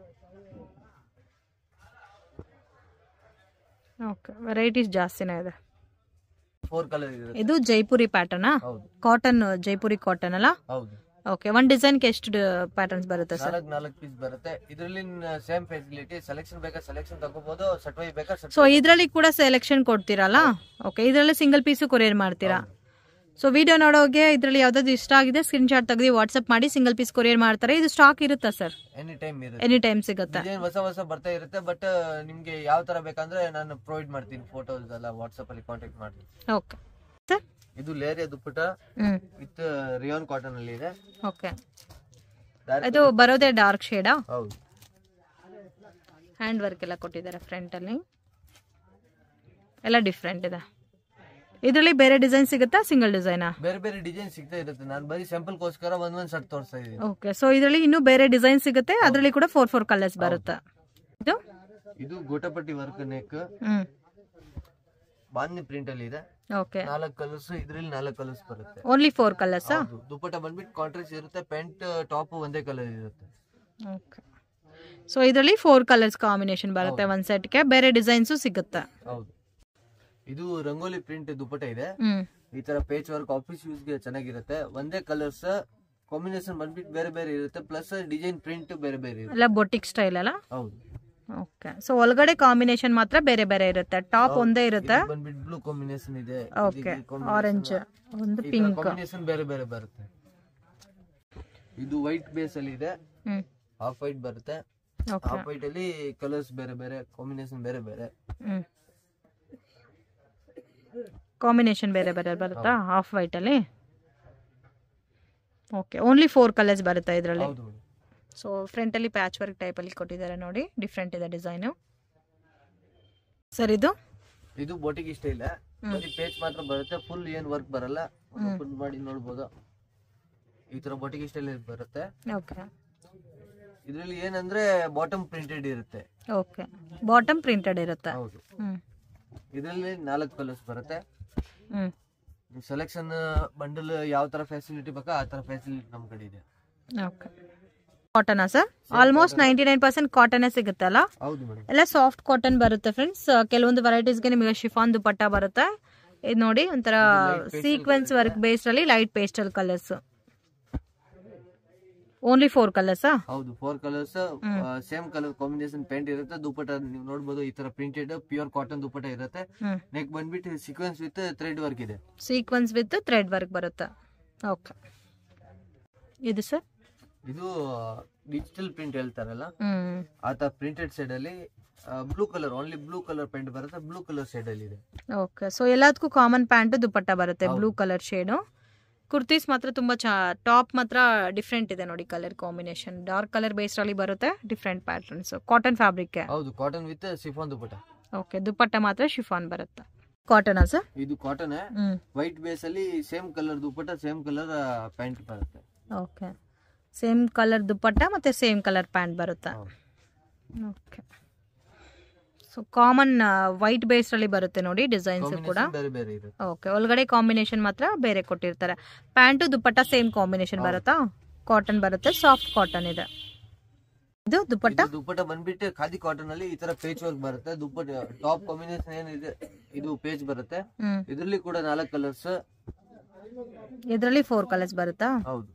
ಓಕೆ ವೆರೈಟೀಸ್ ಜಾಸ್ತಿನೇ ಇದೆ ಫೋರ್ ಕಲರ್ ಇರುತ್ತೆ ಇದು ಜೈಪುರಿ ಪ್ಯಾಟರ್ನಾ ಹೌದು ಕಾಟನ್ ಜೈಪುರಿ ಕಾಟನ್ ಅಲ್ಲ ಹೌದು ಓಕೆ ಒನ್ ಡಿಸೈನ್ಗೆ ಎಷ್ಟು ಪ್ಯಾಟರ್ನ್ಸ್ ಬರುತ್ತೆ ಸರ್ ನಾಲ್ಕ್ ನಾಲ್ಕು ಪೀಸ್ ಬರುತ್ತೆ ಇದರಲ್ಲಿ ಸೇಮ್ ಫೆಸಿಲಿಟಿ ಸೆಲೆಕ್ಷನ್ ಬೇಕಾ ಸೆಲೆಕ್ಷನ್ ತಗೋಬಹುದು ಸಟ್ವೈ ಬೇಕಾ ಸಟ್ ಸೊ ಇದರಲ್ಲಿ ಕೂಡ ಸೆಲೆಕ್ಷನ್ ಕೊಡ್ತೀರಲ್ಲ ಓಕೆ ಇದರಲ್ಲಿ ಸಿಂಗಲ್ ಪೀಸು ಕೊರಿಯರ್ ಮಾಡ್ತೀರಾ ಸೊ ವಿಡಿಯೋ ನೋಡೋಗೆ ಇದರಲ್ಲಿ ಯಾವ್ದಾದ್ರು ಇಷ್ಟ ಆಗಿದೆ ಸ್ಕ್ರೀನ್ ಶಾಟ್ ತೆಗೆದು ವಾಟ್ಸಪ್ ಮಾಡಿ ಸಿಂಗಲ್ ಪೀಸ್ ಕೊರಿಯರ್ ಮಾಡ್ತಾರೆ ಇದು ಸ್ಟಾಕ್ ಇರುತ್ತಾ ಸರ್ ಎನಿ ಟೈಮ್ ಇರುತ್ತೆ ಎನಿ ಟೈಮ್ ಸಿಗುತ್ತೆ ಡಿಸೈನ್ ಹೊಸ ಹೊಸ ಬರ್ತಾ ಇರುತ್ತೆ ಬಟ್ ನಿಮ್ಗೆ ಯಾವ ತರ ಬೇಕಂದ್ರೆ ನಾನು ಪ್ರೊವೈಡ್ ಮಾಡ್ತೀನಿ ಫೋಟೋಸ್ ಎಲ್ಲ ವಾಟ್ಸ್ಆಪ್ ಅಲ್ಲಿ ಕಾಂಟ್ಯಾಕ್ಟ್ ಮಾಡ್ತೀನಿ ಓಕೆ ಸರ್ ಇದು leheriya dupatta hmm with rayon cotton ಅಲ್ಲಿ ಇದೆ ಓಕೆ Dark ಇದು ಬರೋದೇ ಡಾರ್ಕ್ ಶೇಡಾ ಹೌದು ಹ್ಯಾಂಡ್ ವರ್ಕ್ ಎಲ್ಲ ಕೊಟ್ಟಿದ್ದಾರೆ ಫ್ರಂಟ್ ಅಲ್ಲಿ ಎಲ್ಲ ಡಿಫ್ರೆಂಟ್ ಇದೆ ಇದರಲ್ಲಿ ಬೇರೆ ಡಿಸೈನ್ ಸಿಗುತ್ತಾ ಸಿಂಗಲ್ ಡಿಸೈನಾ ಬೇರೆ ಬೇರೆ ಡಿಸೈನ್ ಸಿಗ್ತಾ ಇರುತ್ತೆ ನಾನು ಬರೀ ಸ್ಯಾಂಪಲ್ ಗೋಸ್ಕರ ಒಂದ್ ಒಂದ್ ಶರ್ಟ್ ತೋರಿಸ್ತಾ ಇದೀನಿ ಓಕೆ ಸೊ ಇದರಲ್ಲಿ ಇನ್ನೂ ಬೇರೆ ಡಿಸೈನ್ ಸಿಗುತ್ತೆ ಅದರಲ್ಲಿ ಕೂಡ ಫೋರ್ ಫೋರ್ ಕಲರ್ಸ್ ಬರುತ್ತೆ ಇದು ಇದು gota patti work neck hmm bandhani print ಅಲ್ಲಿ ಇದೆ ಓಕೆ ನಾಲ್ಕು ಕಲರ್ಸ್ ಇದ್ರಲ್ಲಿ ನಾಲ್ಕು ಕಲರ್ಸ್ ಬರುತ್ತೆ ಓನ್ಲಿ ಫೋರ್ ಕಲರ್ಸಾ ಹೌದು ದುಪ್ಪಟ ಬಂದ್ಬಿಟ್ಟು ಕಾಂಟ್ರಾಸ್ಟ್ ಇರುತ್ತೆ ಪ್ಯಾಂಟ್ ಟಾಪ್ ಒಂದೇ ಕಲರ್ ಇರುತ್ತೆ ಓಕೆ ಸೊ ಇದರಲ್ಲಿ ಫೋರ್ ಕಲರ್ಸ್ ಕಾಂಬಿನೇಷನ್ ಬರುತ್ತೆ ಒಂದ್ ಸೆಟ್ಗೆ ಬೇರೆ ಡಿಸೈನ್ಸು ಸಿಗುತ್ತೆ ಹೌದು ಇದು ರಂಗೋಲಿ ಪ್ರಿಂಟ್ ದುಪ್ಪಟ ಇದೆ ಹ್ಮ್ ಈ ತರ ಪೇಚ್ ವರ್ಕ್ ಆಫೀಸ್ ಯೂಸ್ ಗೆ ಚೆನ್ನಾಗಿರುತ್ತೆ ಒಂದೇ ಕಲರ್ಸ್ ಕಾಂಬಿನೇಷನ್ ಬಂದ್ಬಿಟ್ಟು ಬೇರೆ ಬೇರೆ ಇರುತ್ತೆ ಪ್ಲಸ್ ಡಿಸೈನ್ ಪ್ರಿಂಟ್ ಬೇರೆ ಬೇರೆ ಇರುತ್ತೆ ಎಲ್ಲ ಬೊಟಿಕ್ ಸ್ಟೈಲ್ ಅಲ್ಲ ಹೌದು ಓಕೆ ಸೊ ಒಳಗಡೆ ಕಾಂಬಿನೇಷನ್ ಮಾತ್ರ ಬೇರೆ ಬೇರೆ ಇರುತ್ತೆ ಟಾಪ್ ಒಂದೇ ಇರುತ್ತೆ ಇದು ಬಂದ್ಬಿಟ್ಟು ಬ್ಲೂ ಕಾಂಬಿನೇಷನ್ ಇದೆ ಓಕೆ ಆರೆಂಜ್ ಒಂದು ಪಿಂಕ್ ಕಾಂಬಿನೇಷನ್ ಬೇರೆ ಬೇರೆ ಬರುತ್ತೆ ಇದು ವೈಟ್ ಬೇಸ್ ಅಲ್ಲಿ ಇದೆ ಹ್ಮ್ ಹಾಫ್ ವೈಟ್ ಬರುತ್ತೆ ಓಕೆ ಹಾಫ್ ವೈಟ್ ಅಲ್ಲಿ ಕಲರ್ಸ್ ಬೇರೆ ಬೇರೆ ಕಾಂಬಿನೇಷನ್ ಬೇರೆ ಬೇರೆ ಹ್ಮ್ ಕಾಂಬಿನೇಷನ್ ಬೇರೆ ಬೇರೆ ಬರುತ್ತಾ ಹಾಫ್ ವೈಟ್ ಅಲ್ಲಿ ಓಕೆ ಓನ್ಲಿ ಫೋರ್ ಕಲರ್ಸ್ ಬರುತ್ತೆ ಇದರಲ್ಲಿ ಹೌದು ಸೊ ಫ್ರಂಟ್ ಅಲ್ಲಿ ಪ್ಯಾಚ್ ವರ್ಕ್ ಟೈಪ್ ಅಲ್ಲಿ ಕೊಟ್ಟಿದ್ದಾರೆ ನೋಡಿ ಡಿಫ್ರೆಂಟ್ ಇದೆ ಡಿಸೈನು ಸರ್ ಇದು ಇದು ಬೋಟಿಗೆ ಇಷ್ಟ ಇಲ್ಲ ಬರೀ ಪೇಜ್ ಮಾತ್ರ ಬರುತ್ತೆ ಫುಲ್ ಏನ್ ವರ್ಕ್ ಬರಲ್ಲ ಓಪನ್ ಮಾಡಿ ನೋಡ್ಬೋದು ಈ ತರ ಬೋಟಿಗೆ ಸ್ಟೈಲ್ ಬರುತ್ತೆ ಓಕೆ ಇದ್ರಲ್ಲಿ ಏನಂದ್ರೆ ಬಾಟಮ್ ಪ್ರಿಂಟೆಡ್ ಇರುತ್ತೆ ಓಕೆ ಬಾಟಮ್ ಪ್ರಿಂಟೆಡ್ ಇರುತ್ತೆ ಹೌದು ಹ್ಮ್ ಇದರಲ್ಲಿ ನಾಲ್ಕು ಕಲರ್ಸ್ ಬರುತ್ತೆ ಹ್ಮ್ ಸೆಲೆಕ್ಷನ್ ಬಂಡಲ್ ಯಾವ ತರ ಫೆಸಿಲಿಟಿ ಬೇಕಾ ಆ ತರ ಫೆಸಿಲಿಟಿ ನಮ್ ಕಡೆ ಇದೆ ಓಕೆ ಕಾಟನಾ sir almost ninety nine percent ಕಾಟನೇ ಸಿಗುತ್ತೆ ಅಲ್ಲ ಹೌದು ಮೇಡಮ್ ಎಲ್ಲ ಸಾಫ್ಟ್ ಕಾಟನ್ ಬರುತ್ತೆ ಫ್ರೆಂಡ್ಸ್ ಕೆಲವೊಂದು ವೆರೈಟೀಸ್ಗೆ ನಿಮಗೆ ಶಿಫಾನ್ ದುಪಟ್ಟ ಬರುತ್ತೆ ಇದು ನೋಡಿ ಒಂಥರ ಸೀಕ್ವೆನ್ಸ್ ವರ್ಕ್ ಬೇಸ್ಡ್ ಅಲ್ಲಿ light pastel colours only four ಕಲರ್ಸಾ ಹೌದು four colours same colour combination paint ಇರುತ್ತೆ ದುಪ್ಪಟ ನೀವು ನೋಡ್ಬೋದು ಈ ತರ ಪ್ರಿಂಟೆಡ್ ಪ್ಯೂರ್ ಕಾಟನ್ ದುಪ್ಪಟ ಇರುತ್ತೆ ಹ್ಮ್ ನೆಕ್ ಬಂದ್ಬಿಟ್ಟು ಸೀಕ್ವೆನ್ಸ್ ವಿತ್ ಥ್ರೆಡ್ ವರ್ಕ್ ಇದೆ ಸೀಕ್ವೆನ್ಸ್ ವಿತ್ ಥ್ರೆಡ್ ವರ್ಕ್ ಬರುತ್ತೆ ಓಕೆ ಇದು ಸರ್ ಇದು ಡಿಜಿಟಲ್ ಪ್ರಿಂಟ್ ಹೇಳ್ತಾರಲ್ಲ ಹ್ಮ್ ಆ ತರ ಪ್ರಿಂಟೆಡ್ ಸೈಡ್ ಅಲ್ಲಿ blue colour only blue colour paint ಬರುತ್ತೆ ಬ್ಲೂ ಕಲರ್ ಸೈಡ್ ಅಲ್ಲಿ ಇದೆ ಓಕೆ ಸೊ ಎಲ್ಲದಕ್ಕೂ ಕಾಮನ್ ಪ್ಯಾಂಟ್ ದುಪಟ್ಟ ಬರುತ್ತೆ ಬ್ಲೂ ಕಲರ್ ಶೇಡು ಕುರ್ತೀಸ್ ಮಾತ್ರ ತುಂಬಾ ಚಾ ಟಾಪ್ ಮಾತ್ರ ಡಿಫ್ರೆಂಟ್ ಇದೆ ನೋಡಿ colour combination dark colour based ಅಲ್ಲಿ ಬರುತ್ತೆ ಡಿಫ್ರೆಂಟ್ ಪ್ಯಾಟರ್ನ್ಸ್ ಕಾಟನ್ ಫ್ಯಾಬ್ರಿಕ್ ಹೌದು cotton with chiffon dupatta okay dupatta ಮಾತ್ರ ಶಿಫಾನ್ ಬರುತ್ತೆ ಕಾಟನಾ ಸರ್ ಇದು ಕಾಟನ್ ಹ್ಮ್ ವೈಟ್ ಬೇಸ್ ಅಲ್ಲಿ same colour dupatta same colour pant ಬರುತ್ತೆ ಓಕೆ ಸೇಮ್ ಕಲರ್ ದುಪಟ್ಟ ಮತ್ತೆ ಸೇಮ್ ಕಲರ್ ಪ್ಯಾಂಟ್ ಬರುತ್ತೆ ಹೌದು. Okay so common white base ಅಲ್ಲಿ ಬರುತ್ತೆ ನೋಡಿ ಡಿಸೈನ್ಸ್ ಕೂಡ Combination ಬೇರೆ ಬೇರೆ ಇರುತ್ತೆ ಓಕೆ ಒಳಗಡೆ ಕಾಂಬಿನೇಷನ್ ಮಾತ್ರ ಬೇರೆ ಕೊಟ್ಟಿರ್ತಾರೆ ಪ್ಯಾಂಟು ದುಪಟ್ಟ ಸೇಮ್ ಕಾಂಬಿನೇಷನ್ ಬರುತ್ತಾ ಕಾಟನ್ ಬರುತ್ತೆ ಸಾಫ್ಟ್ ಕಾಟನ್ ಇದೆ ಇದು ದುಪಟ್ಟ ಇದು ದುಪ್ಪಟ ಬಂದ್ಬಿಟ್ಟು ಖಾದಿ ಕಾಟನ್ ಅಲ್ಲಿ ಈ ತರ ಪೇಚ್ ವರ್ಕ್ ಬರುತ್ತೆ ದುಪ್ಪಟ ಟಾಪ್ ಕಾಂಬಿನೇಷನ್ ಏನಿದೆ ಇದು ಪೇಜ್ ಬರುತ್ತೆ ಹ್ಮ್ ಇದ್ರಲ್ಲಿ ಕೂಡ ನಾಲ್ಕು ಕಲರ್ಸ್ ಇದರಲ್ಲಿ ಫೋರ್ ಕಲರ್ಸ್ ಬರುತ್ತಾ ಹೌದು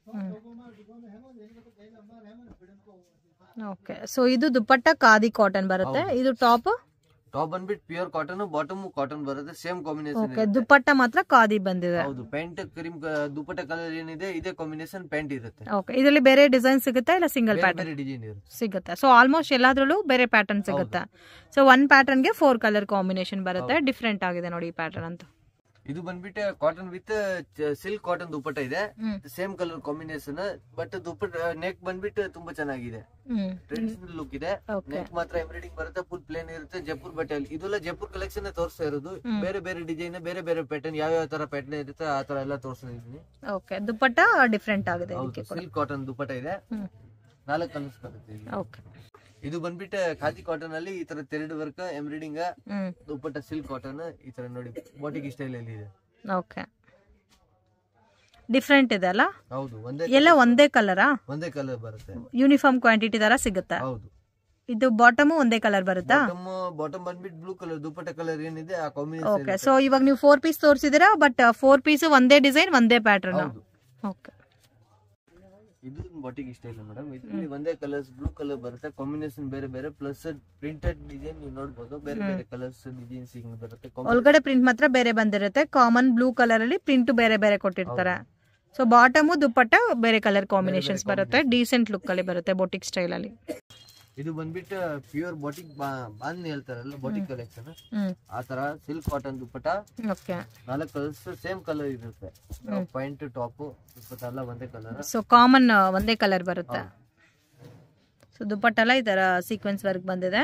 ಓಕೆ ಸೊ ಇದು ದುಪಟ್ಟ ಖಾದಿ ಕಾಟನ್ ಬರುತ್ತೆ ಇದು ಟಾಪ್ ಟಾಪ್ ಬಂದ್ಬಿಟ್ಟು ಪ್ಯೂರ್ ಕಾಟನ್ ಬಾಟಮ್ ಕಾಟನ್ ಬರುತ್ತೆ ಸೇಮ್ ಕಾಂಬಿನೇಷನ್ ಓಕೆ ದುಪಟ್ಟ ಮಾತ್ರ ಖಾದಿ ಬಂದಿದೆ ಹೌದು ಪ್ಯಾಂಟ್ ಕ್ರೀಮ್ ದುಪ್ಪಟ ಕಲರ್ ಏನಿದೆ ಇದೇ ಕಾಂಬಿನೇಷನ್ ಪ್ಯಾಂಟ್ ಇರುತ್ತೆ ಓಕೆ ಇದರಲ್ಲಿ ಬೇರೆ ಡಿಸೈನ್ ಸಿಗುತ್ತೆ ಇಲ್ಲ ಸಿಂಗಲ್ ಬೇರೆ ಪ್ಯಾಟರ್ನ್ ಬೇರೆ ಡಿಸೈನ್ ಇರುತ್ತೆ ಸಿಗುತ್ತೆ ಸೊ ಆಲ್ಮೋಸ್ಟ್ ಎಲ್ಲಾದ್ರಲ್ಲೂ ಬೇರೆ ಪ್ಯಾಟರ್ನ್ ಸಿಗುತ್ತೆ ಸೊ ಒನ್ ಪ್ಯಾಟರ್ನ್ಗೆ ಫೋರ್ ಕಲರ್ ಕಾಂಬಿನೇಷನ್ ಬರುತ್ತೆ ಡಿಫ್ರೆಂಟ್ ಆಗಿದೆ ನೋಡಿ ಈ ಪ್ಯಾಟರ್ನ್ ಅಂತ ಇದು ಬಂದ್ಬಿಟ್ಟು cotton with silk cotton dupatta ಇದೆ hmm. Same colour combination but dupatta neck ಬಂದ್ಬಿಟ್ಟು ತುಂಬಾ ಚೆನ್ನಾಗಿದೆ ಹ್ಮ್ ಟ್ರೆಡಿಷನಲ್ ಲುಕ್ ಇದೆ ಓಕೆ ನೆಕ್ ಮಾತ್ರ ಎಂಬ್ರಾಯ್ಡಿಂಗ್ ಬರುತ್ತೆ ಫುಲ್ ಪ್ಲೇನ್ ಇರುತ್ತೆ ಜೈಪುರ್ ಬಟ್ಟೆ ಇದೆಲ್ಲ ಜೈಪುರ್ ಕಲೆಕ್ಷನ್ ತೋರಿಸ್ತಾ ಇರೋದು ಬೇರೆ ಬೇರೆ ಡಿಸೈನ್ ಬೇರೆ ಬೇರೆ ಪ್ಯಾಟರ್ನ್ ಯಾವ ಯಾವ ತರ ಪ್ಯಾಟರ್ನ್ ಇರುತ್ತೆ ಆ ತರ ಎಲ್ಲ ತೋರಿಸ್ತಾ ಇದೀನಿ ಓಕೆ ದುಪಟ್ಟ ಡಿಫ್ರೆಂಟ್ ಆಗಿದೆ ಹೌದು ಇದಕ್ಕೆ ಕೂಡ ಸಿಲ್ಕ್ ಕಾಟನ್ ದುಪ್ಪಟ ಇದೆ ಹ್ಮ್ ನಾಲ್ಕು ಕಲರ್ಸ್ ಬರುತ್ತೆ ಇಲ್ಲಿ. ಓಕೆ ಇದು ಬಂದ್ಬಿಟ್ಟು ಖಾದಿ ಕಾಟನ್ ಅಲ್ಲಿ ಈ ತರ ತೆರಡು ವರ್ಕ್ ಎಂಬ್ರಾಯ್ಡಿಂಗ್ ಹ್ಞೂ ದುಪ್ಪಟ್ಟ ಸಿಲ್ಕ್ ಕಾಟನ್ ಈ ತರ ನೋಡಿ ಬಾಟಿಕ್ ಸ್ಟೈಲ್ ಅಲ್ಲಿ ಇದೆ ಓಕೆ ಡಿಫ್ರೆಂಟ್ ಇದೆ ಅಲ್ಲ ಹೌದು ಒಂದೇ ಎಲ್ಲ ಒಂದೇ ಕಲರಾ ಒಂದೇ ಕಲರ್ ಬರುತ್ತೆ ಯೂನಿಫಾರ್ಮ್ ಕ್ವಾಂಟಿಟಿ ತರ ಸಿಗುತ್ತಾ ಹೌದು ಇದು ಬಾಟಮು ಒಂದೇ ಕಲರ್ ಬರುತ್ತಾ ಬಾಟಮ್ ಬಾಟಮ್ ಬಂದ್ಬಿಟ್ಟು ಬ್ಲೂ ಕಲರ್ ದುಪ್ಪಟ್ಟ ಕಲರ್ ಏನಿದೆ ಆ ಓಕೆ ಕಾಂಬಿನೇಷನ್ ಸೊ ಇವಾಗ ನೀವು ಫೋರ್ ಪೀಸ್ ತೋರಿಸಿದಿರಾ ಬಟ್ ಫೋರ್ ಪೀಸ್ ಒಂದೇ ಡಿಸೈನ್ ಒಂದೇ ಪ್ಯಾಟರ್ನ್ ಹೌದು ಓಕೆ ಇದು ಬಾಟಿಕ್ ಸ್ಟೈಲ್ ಮೇಡಮ್ ಇದರಲ್ಲಿ ಒಂದೇ ಕಲರ್ಸ್ ಬ್ಲೂ ಕಲರ್ ಬರುತ್ತೆ ಕಾಂಬಿನೇಷನ್ ಬೇರೆ ಬೇರೆ ಪ್ಲಸ್ ಪ್ರಿಂಟೆಡ್ ಡಿಸೈನ್ ನೀವು ನೋಡಬಹುದು ಬೇರೆ ಬೇರೆ ಕಲರ್ಸ್ ಡಿಸೈನ್ಸ್ ಹಿಂಗ್ ಬರುತ್ತೆ Com- ಒಳಗಡೆ ಪ್ರಿಂಟ್ ಮಾತ್ರ ಬೇರೆ ಬಂದಿರುತ್ತೆ ಕಾಮನ್ ಬ್ಲೂ ಕಲರ್ ಅಲ್ಲಿ ಪ್ರಿಂಟ್ ಬೇರೆ ಬೇರೆ ಕೊಟ್ಟಿರ್ತಾರೆ ಸೊ ಬಾಟಮು ದುಪ್ಪಟ್ಟ ಬೇರೆ ಕಲರ್ ಕಾಂಬಿನೇಷನ್ಸ್ ಬರುತ್ತೆ ಡೀಸೆಂಟ್ ಲುಕ್ ಅಲ್ಲಿ ಬರುತ್ತೆ ಬೋಟಿಕ್ ಸ್ಟೈಲ್ ಅಲ್ಲಿ ಇದು ಬಂದ್ಬಿಟ್ಟು ಪ್ಯೂರ್ ಬಾಟಿಕ್ ಬಾನ್ ಹೇಳ್ತಾರಲ್ಲ ಬಾಟಿಕ್ ಕಲೆಕ್ಷನ್ ಹ್ಮ್ ಆ ತರ ಸಿಲ್ಕ್ ಕಾಟನ್ ದುಪ್ಪಟ್ಟ ಓಕೆ ನಾಲ್ಕು ಕಲರ್ಸ್ ಸೇಮ್ ಕಲರ್ ಇರುತ್ತೆ ಪಾಯಿಂಟ್ ಟಾಪ್ ದುಪ್ಪಟ್ಟ ಎಲ್ಲ ಒಂದೇ ಕಲರ್ ಸೊ ಕಾಮನ್ ಒಂದೇ ಕಲರ್ ಬರುತ್ತೆ ಸೊ ದುಪ್ಪಟ್ಟೆಲ್ಲ ಈ ತರ ಸೀಕ್ವೆನ್ಸ್ ವರ್ಕ್ ಬಂದಿದೆ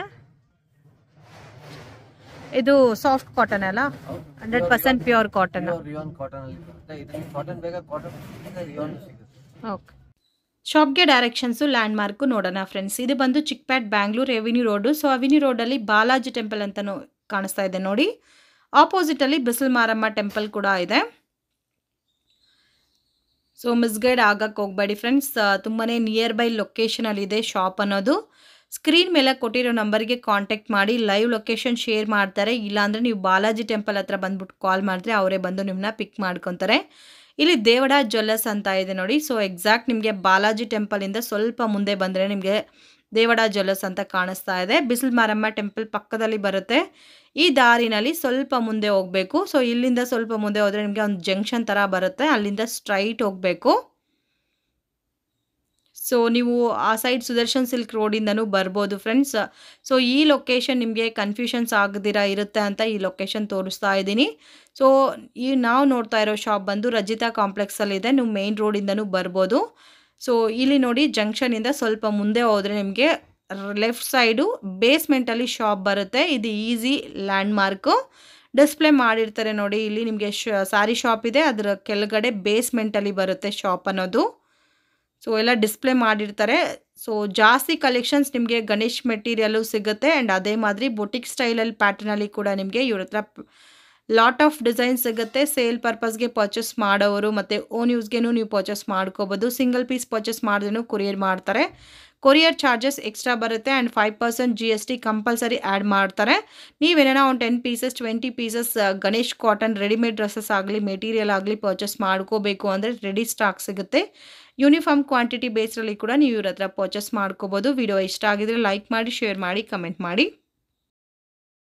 ಇದು ಸಾಫ್ಟ್ ಕಾಟನ್ ಅಲ್ಲ hundred percent pure cotton rayon cotton ಅಲ್ಲಿ ಬರುತ್ತೆ ಇದರಲ್ಲಿ ಕಾಟನ್ ಬೇಕಾ ಕಾಟನ್ ರಿಯಾನ್ ಸಿಗುತ್ತೆ ಓಕೆ ಶಾಪ್ಗೆ ಡೈರೆಕ್ಷನ್ಸು ಲ್ಯಾಂಡ್ ಮಾರ್ಕು ನೋಡೋಣ ಫ್ರೆಂಡ್ಸ್ ಇದು ಬಂದು Chickpet Bangalore revenue road so avenue ರೋಡಲ್ಲಿ ಬಾಲಾಜಿ ಟೆಂಪಲ್ ಅಂತಲೂ ಕಾಣಿಸ್ತಾ ಇದೆ ನೋಡಿ ಆಪೋಸಿಟಲ್ಲಿ ಬಿಸಿಲು ಮಾರಮ್ಮ ಟೆಂಪಲ್ ಕೂಡ ಇದೆ ಸೊ ಮಿಸ್ಗೈಡ್ ಆಗಕ್ಕೆ ಹೋಗಬೇಡಿ ಫ್ರೆಂಡ್ಸ್ ತುಂಬಾ ನಿಯರ್ ಬೈ ಲೊಕೇಶನಲ್ಲಿದೆ ಶಾಪ್ ಅನ್ನೋದು ಸ್ಕ್ರೀನ್ ಮೇಲೆ ಕೊಟ್ಟಿರೋ ನಂಬರ್ಗೆ ಕಾಂಟ್ಯಾಕ್ಟ್ ಮಾಡಿ ಲೈವ್ ಲೊಕೇಶನ್ ಶೇರ್ ಮಾಡ್ತಾರೆ ಇಲ್ಲಾಂದರೆ ನೀವು ಬಾಲಾಜಿ ಟೆಂಪಲ್ ಹತ್ರ ಬಂದ್ಬಿಟ್ಟು ಕಾಲ್ ಮಾಡಿದ್ರೆ ಅವರೇ ಬಂದು ನಿಮ್ಮನ್ನ ಪಿಕ್ ಮಾಡ್ಕೊತಾರೆ ಇಲ್ಲಿ ದೇವಡ ಜ್ಯುವೆಲ್ಲರ್ಸ್ ಅಂತ ಇದೆ ನೋಡಿ ಸೊ ಎಕ್ಸಾಕ್ಟ್ ನಿಮಗೆ ಬಾಲಾಜಿ ಟೆಂಪಲಿಂದ ಸ್ವಲ್ಪ ಮುಂದೆ ಬಂದರೆ ನಿಮಗೆ ದೇವಡ ಜ್ಯುವೆಲ್ಲರ್ಸ್ ಅಂತ ಕಾಣಿಸ್ತಾ ಇದೆ ಬಿಸಿಲು ಮಾರಮ್ಮ ಟೆಂಪಲ್ ಪಕ್ಕದಲ್ಲಿ ಬರುತ್ತೆ ಈ ದಾರಿನಲ್ಲಿ ಸ್ವಲ್ಪ ಮುಂದೆ ಹೋಗಬೇಕು ಸೊ ಇಲ್ಲಿಂದ ಸ್ವಲ್ಪ ಮುಂದೆ ಹೋದರೆ ನಿಮಗೆ ಒಂದು ಜಂಕ್ಷನ್ ಥರ ಬರುತ್ತೆ ಅಲ್ಲಿಂದ ಸ್ಟ್ರೈಟ್ ಹೋಗಬೇಕು ಸೊ ನೀವು ಆ ಸೈಡ್ ಸುದರ್ಶನ್ ಸಿಲ್ಕ್ ರೋಡಿಂದನೂ ಬರ್ಬೋದು ಫ್ರೆಂಡ್ಸ್ ಸೊ ಈ ಲೊಕೇಶನ್ ನಿಮಗೆ ಕನ್ಫ್ಯೂಷನ್ಸ್ ಆಗದಿರ ಇರುತ್ತೆ ಅಂತ ಈ ಲೊಕೇಶನ್ ತೋರಿಸ್ತಾ ಇದ್ದೀನಿ ಸೊ ಈ ನಾವು ನೋಡ್ತಾ ಇರೋ ಶಾಪ್ ಬಂದು ರಜಿತಾ ಕಾಂಪ್ಲೆಕ್ಸಲ್ಲಿದೆ ನೀವು ಮೇಯ್ನ್ ರೋಡಿಂದನೂ ಬರ್ಬೋದು ಸೊ ಇಲ್ಲಿ ನೋಡಿ ಜಂಕ್ಷನಿಂದ ಸ್ವಲ್ಪ ಮುಂದೆ ಹೋದರೆ ನಿಮಗೆ ಲೆಫ್ಟ್ ಸೈಡು ಬೇಸ್ಮೆಂಟಲ್ಲಿ ಶಾಪ್ ಬರುತ್ತೆ ಇದು ಈಸಿ ಲ್ಯಾಂಡ್ ಮಾರ್ಕು ಡಿಸ್ಪ್ಲೇ ಮಾಡಿರ್ತಾರೆ ನೋಡಿ ಇಲ್ಲಿ ನಿಮಗೆ ಶ ಸಾರಿ ಶಾಪ್ ಇದೆ ಅದರ ಕೆಳಗಡೆ ಬೇಸ್ಮೆಂಟಲ್ಲಿ ಬರುತ್ತೆ ಶಾಪ್ ಅನ್ನೋದು ಸೊ ಎಲ್ಲ ಡಿಸ್ಪ್ಲೇ ಮಾಡಿರ್ತಾರೆ ಸೊ ಜಾಸ್ತಿ ಕಲೆಕ್ಷನ್ಸ್ ನಿಮಗೆ ಗಣೇಶ್ ಮೆಟೀರಿಯಲ್ಲು ಸಿಗುತ್ತೆ ಆ್ಯಂಡ್ ಅದೇ ಮಾದರಿ ಬೊಟಿಕ್ ಸ್ಟೈಲಲ್ಲಿ ಪ್ಯಾಟರ್ನಲ್ಲಿ ಕೂಡ ನಿಮಗೆ ಇವ್ರ ಹತ್ರ ಲಾಟ್ ಆಫ್ ಡಿಸೈನ್ ಸಿಗುತ್ತೆ ಸೇಲ್ ಪರ್ಪಸ್ಗೆ ಪರ್ಚೇಸ್ ಮಾಡೋರು ಮತ್ತು ಓನ್ ಯೂಸ್ಗೆನೂ ನೀವು ಪರ್ಚೇಸ್ ಮಾಡ್ಕೋಬೋದು ಸಿಂಗಲ್ ಪೀಸ್ ಪರ್ಚೇಸ್ ಮಾಡಿದ್ರೂ ಕೊರಿಯರ್ ಮಾಡ್ತಾರೆ ಕೊರಿಯರ್ ಚಾರ್ಜಸ್ ಎಕ್ಸ್ಟ್ರಾ ಬರುತ್ತೆ and five percent G S T compulsory add ಮಾಡ್ತಾರೆ ನೀವೇನೋ ಒಂದು ten pieces twenty pieces Ganesh cotton readymade dresses ಆಗಲಿ ಮೆಟೀರಿಯಲ್ ಆಗಲಿ ಪರ್ಚೇಸ್ ಮಾಡ್ಕೋಬೇಕು ಅಂದರೆ ರೆಡಿ ಸ್ಟಾಕ್ ಸಿಗುತ್ತೆ ಯೂನಿಫಾರ್ಮ್ ಕ್ವಾಂಟಿಟಿ ಬೇಸ್ರಲ್ಲಿ ಕೂಡ ನೀವು ಇವ್ರ ಹತ್ರ ಪರ್ಚೇಸ್ ಮಾಡ್ಕೋಬೋದು ವಿಡಿಯೋ ಇಷ್ಟ ಆಗಿದ್ರೆ ಲೈಕ್ ಮಾಡಿ ಶೇರ್ ಮಾಡಿ ಕಮೆಂಟ್ ಮಾಡಿ